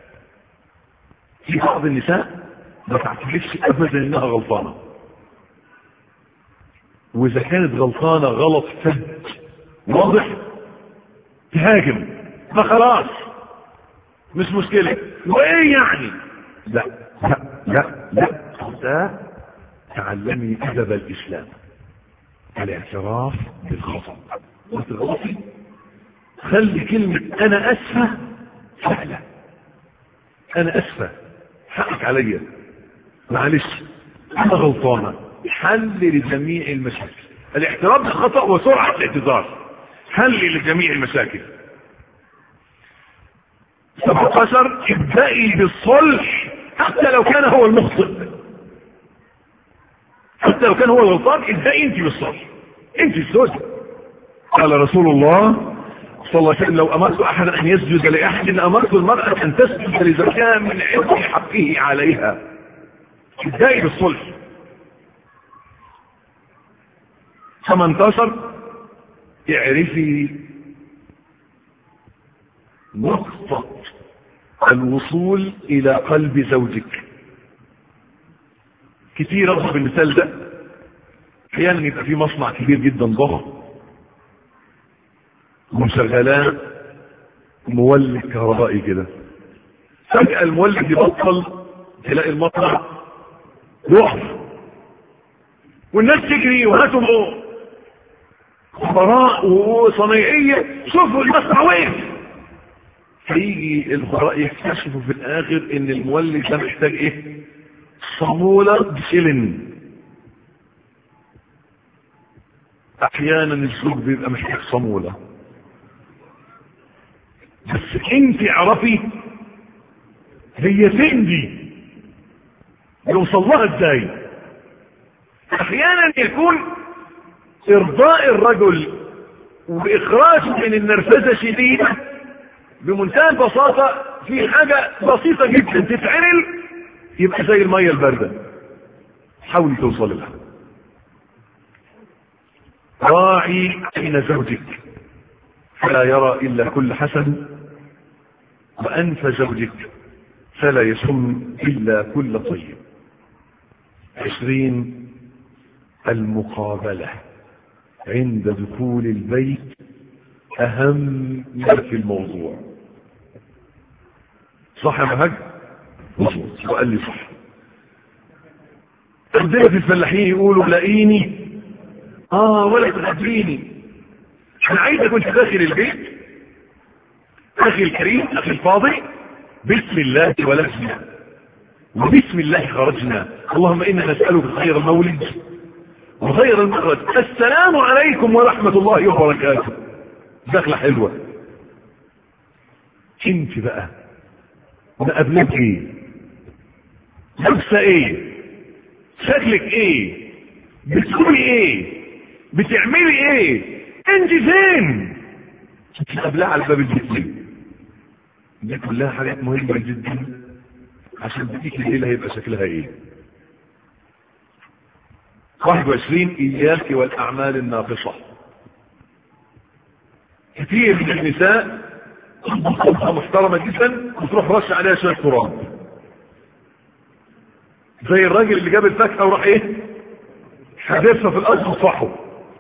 في بعض النساء ما تعترفش ابدا انها غلطانه واذا كانت غلطانه غلط فج واضح تهاجم فخلاص مش مشكلة وايه يعني لا لا لا لا ده تعلمي ادب الاسلام الاعتراف بالخطأ وتغلطي خلي كلمة انا اسفة سهلة انا اسفة حقك عليا معلش انا غلطانة حل لجميع المشاكل الاعتراف بالخطأ وسرعة الاعتذار حل لجميع المشاكل 17 ابدأي بالصلح حتى لو كان هو المخطئ حتى لو كان هو الغلطان ابدأي انت بالصلح انت الزوجة قال رسول الله صلى الله عليه وسلم لو امرت احدا ان يسجد لاحد امرت المرأة ان تسجد لزوجها من عظم حقه عليها ابدأي بالصلح 18 اعرفي نقطة الوصول الى قلب زوجك كتير اضرب المثال ده احيانا يبقى في مصنع كبير جدا ضخم ومشغلاه مولد كهربائي كده فجأة المولد يبطل تلاقي المصنع يقف والناس تجري وهاتوا خبراء وصنايعية شوفوا المصنع وين فيجي الخبراء يكتشفوا في الاخر ان المولد ده محتاج ايه صامولة بسلن احيانا الزوج بيبقى محتاج صامولة بس انت اعرفي هي فين دي يوصل لها ازاي احيانا يكون ارضاء الرجل واخراجه من النرفزه شديده بمنتهى البساطه في حاجه بسيطه جدا تتعمل يبقى زي الميه البارده حاولي توصل لها راعي عين زوجك فلا يرى الا كل حسن وانف زوجك فلا يشم الا كل طيب عشرين المقابله عند دخول البيت اهم ما في الموضوع صح يا مهج مظبوط وقال لي صح عندنا في الفلاحين يقولوا لاقيني اه ولا تغدريني انا عايزك كنت داخل البيت اخي الكريم اخي الفاضل بسم الله ولدنا وبسم الله خرجنا اللهم انا نسالك خير المولد وخير المخرج السلام عليكم ورحمه الله وبركاته دخله حلوه انت بقى مقابلك ايه لابسه ايه شكلك ايه بتقولي ايه بتعملي ايه انت فين قبلها على باب البيت دي كلها حاجات مهمة جدا عشان بديك الليلة هيبقى شكلها ايه 21 اياك والاعمال الناقصة كثير من النساء محترمة جدا وتروح رش عليها شوية تراب زي الراجل اللي جاب الفاكهة وراح ايه حذفها في الارض وصحه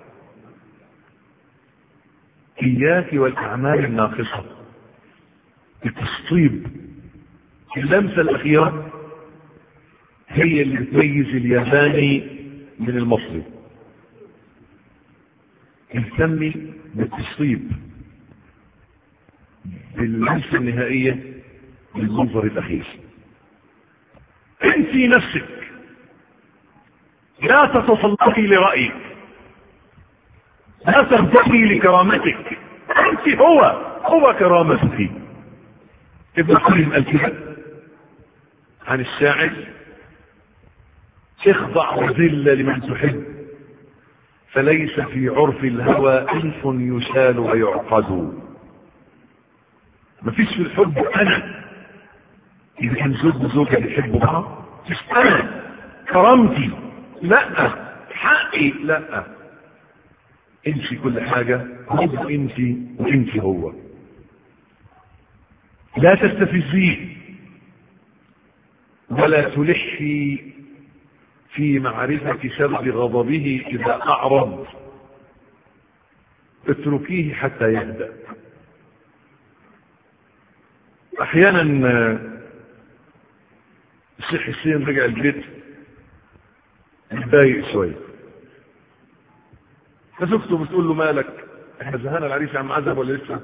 اياك والاعمال الناقصه التشطيب اللمسة الأخيرة هي اللي بتميز الياباني من المصري اهتمي بالتشطيب باللمسة النهائية للمنظر الأخير انت نفسك لا تتصلقي لرأيك لا ترتقي لكرامتك انت هو هو كرامتك ابن قيم قال كده عن الشاعر اخضع وذل لمن تحب فليس في عرف الهوى انف يشال ويعقد مفيش في الحب انا اذا كان زوج وزوجه بيحبوا بعض مش انا كرامتي لا حقي لا انسي كل حاجه هو انت وانت هو لا تستفزيه ولا تلحي في معرفة سبب غضبه إذا أعرض اتركيه حتى يهدأ أحيانا الشيخ حسين رجع البيت متضايق شوية فزوجته بتقول له مالك احنا زهقنا العريس عم عزب ولا لسه؟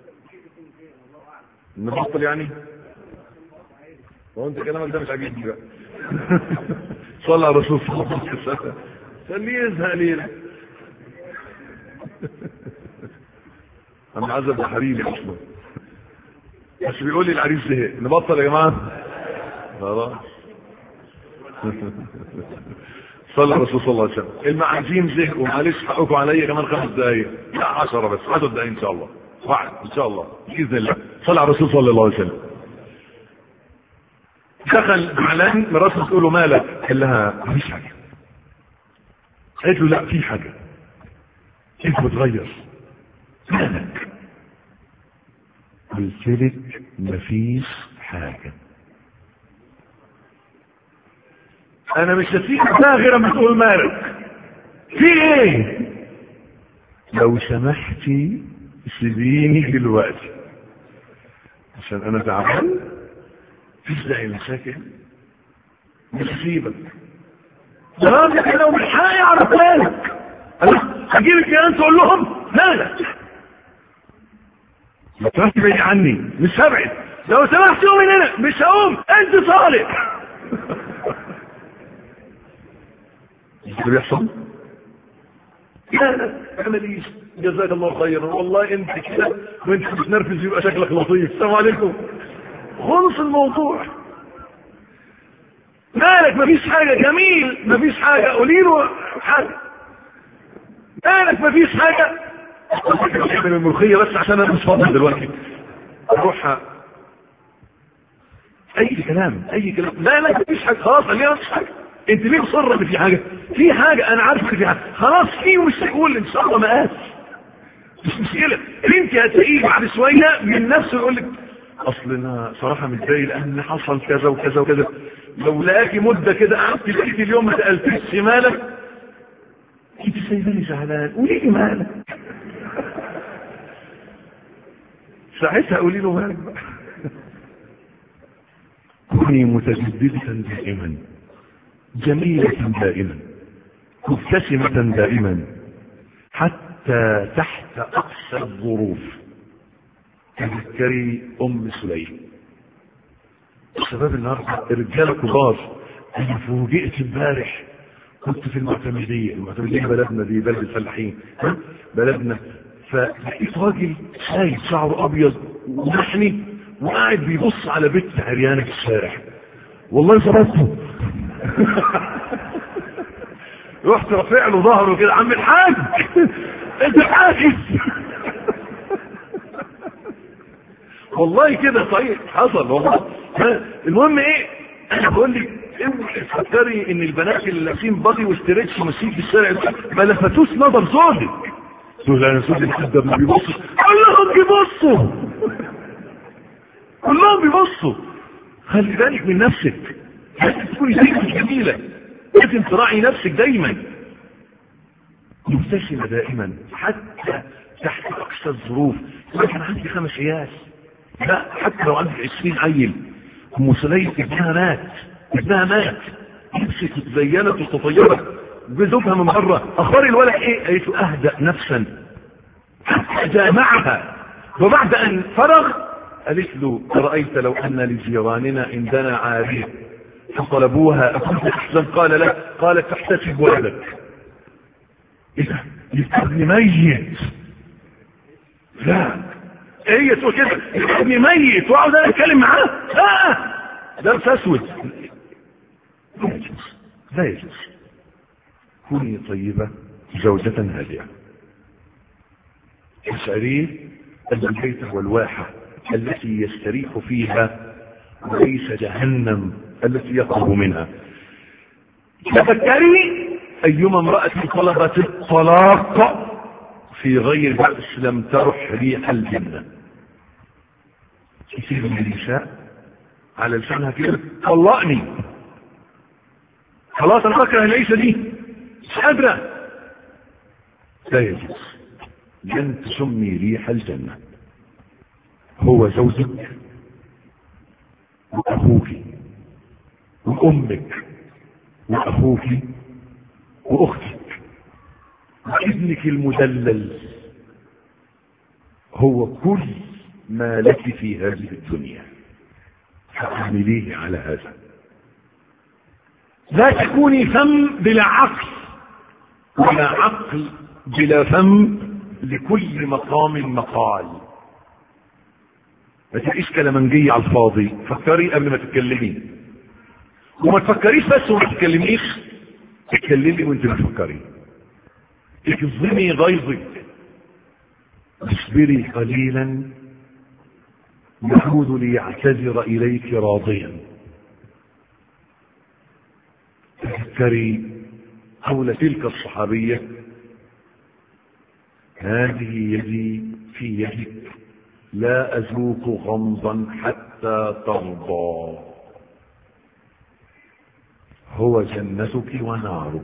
نبطل يعني هو انت كلامك ده مش عاجبني بقى صلى على الرسول صلى الله عليه وسلم خليه يزهق ليله انا عزب حريمي اصلا بس بيقول لي العريس زهق نبطل يا جماعه خلاص صلى الرسول صلى الله عليه وسلم المعازيم زهقوا معلش حقكم عليا كمان خمس دقايق لا 10 بس 10 دقايق ان شاء الله واحد ان شاء الله باذن الله صلى على الرسول صلى الله عليه وسلم دخل معلان مراته تقول له مالك قال لها مفيش حاجه قالت له لا في حاجه انت بتغير مالك قلت لك مفيش حاجة انا مش هسيبك بقى غير اما تقول مالك في ايه لو سمحتي سيبيني دلوقتي عشان انا تعبان مفيش داعي مشاكل مش هسيبك ده راجل لو مش حقي اعرف مالك انا هجيب الجيران تقول لهم مالك ما تروحش بعيد عني مش هبعد لو سمحت قوم من هنا مش هقوم انت صالح مش اللي بيحصل لا لا اعمليش جزاك الله خيرا والله انت كده وانت بتنرفز يبقى شكلك لطيف السلام عليكم خلص الموضوع مالك مفيش حاجة جميل مفيش حاجة قولي له حاجة مالك مفيش حاجة من الملوخية بس عشان انا مش فاضي دلوقتي اروح اي كلام اي كلام لا لا مفيش حاجة خلاص خلينا مفيش حاجة انت ليه مصر ان في حاجة في حاجة انا عارف ان في حاجة خلاص في ومش هقول ان شاء الله مقاس مش مشكلة انت هتلاقيه بعد شوية من نفسه يقول لك اصل انا صراحة متضايق لان حصل كذا وكذا وكذا لو لقاكي مدة كده قعدت لقيت اليوم ما سألتيش مالك انت سايباني زعلان قولي لي مالك ساعتها قولي له مالك بقى كوني متجددة دائما جميلة دائما مبتسمة دائما حتى تحت أقصى الظروف تذكري أم سليم الشباب النهارده رجاله كبار انا فوجئت امبارح كنت في المعتمديه المعتمديه بلدنا دي بلد الفلاحين ها؟ بلدنا فلقيت راجل شايب شعره ابيض ومحني وقاعد بيبص على بنت عريانه في الشارع والله صرفته رحت رافع له ظهره كده عم الحاج انت حاجز والله كده صحيح حصل والله المهم ايه انا بقول لك اوعي تفكري ان البنات اللي لابسين باضي واستريتش ماشيين في الشارع ما لفتوش نظر زوجك تقول انا زوجي لحد ما بيبصوا كلهم بيبصوا كلهم بيبصوا خلي بالك من نفسك لازم تكوني دايما جميله لازم تراعي نفسك دايما مبتسمه دائما حتى تحت اقصى الظروف انا عندي خمس عيال لا حتى لو عندك عشرين عيل ام سليم ابنها مات ابنها مات نفسك اتزينت وتطيبت بزوجها من بره اخبار الولد ايه قالت له اهدأ نفسا حتى جامعها وبعد ان فرغ قالت له أرأيت لو أن لجيراننا عندنا عارية فطلبوها أكنت أحسن قال لا قالت تحتسب ولدك إيه ده يبقى ابن ميت لا هي تقول كده ابني ميت واقعد انا اتكلم معاه اه درس اسود لا يجوز لا يجوز كوني طيبة زوجة هادئة اشعريه أن البيت هو الواحة التي يستريح فيها وليس جهنم التي يقرب منها تفكري أيما امرأة طلبت الطلاق في غير بأس لم ترح ريح الجنة كثير من النساء على لسانها كده طلقني خلاص انا بكره العيشه دي مش قادره لا يجوز لن تسمي ريح الجنه هو زوجك واخوك وامك واخوك واختك وابنك المدلل هو كل ما لك في هذه الدنيا فاعمليه على هذا لا تكوني فم بلا عقل ولا عقل بلا فم لكل مقام مقال ما تبقيش كلامنجية على الفاضي فكري قبل ما تتكلمي وما تفكريش بس وما تتكلميش تتكلمي وانت بتفكري اكظمي غيظك اصبري قليلا يعود ليعتذر اليك راضيا تذكري حول تلك الصحابية هذه يدي في يدك لا أذوق غمضا حتى حتى ترضى هو جنتك ونارك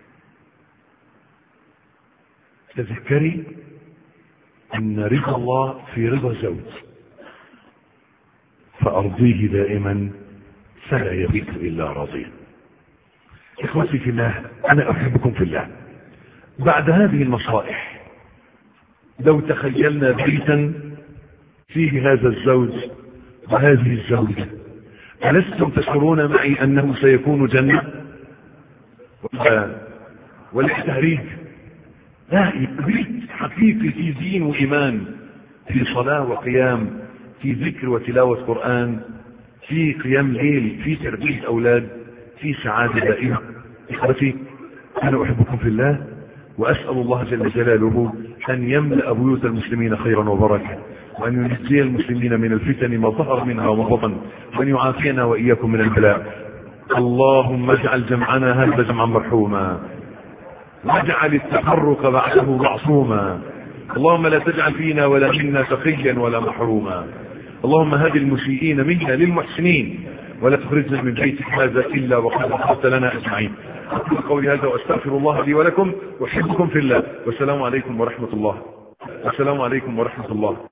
تذكري ان رضا الله في رضا زوج فارضيه دائما فلا يبيت الا راضيا اخوتي في الله انا احبكم في الله بعد هذه النصائح لو تخيلنا بيتا فيه هذا الزوج وهذه الزوجة ألستم تشعرون معي أنه سيكون جنة ولا تهريج لا بيت حقيقي في دين وإيمان في صلاة وقيام في ذكر وتلاوة قرآن في قيام ليل في تربية أولاد في سعادة دائمة إخوتي أنا أحبكم في الله وأسأل الله جل جلاله أن يملأ بيوت المسلمين خيرا وبركة وأن ينجي المسلمين من الفتن ما ظهر منها وما بطن وأن يعافينا وإياكم من البلاء اللهم اجعل جمعنا هذا جمعا مرحوما واجعل التفرق بعده معصوما اللهم لا تجعل فينا ولا منا تقيا ولا محروما اللهم هد المسيئين منا للمحسنين ولا تخرجنا من بيتك هذا إلا وقد غفرت لنا أجمعين أقول قولي هذا وأستغفر الله لي ولكم وأحبكم في الله والسلام عليكم ورحمة الله السلام عليكم ورحمة الله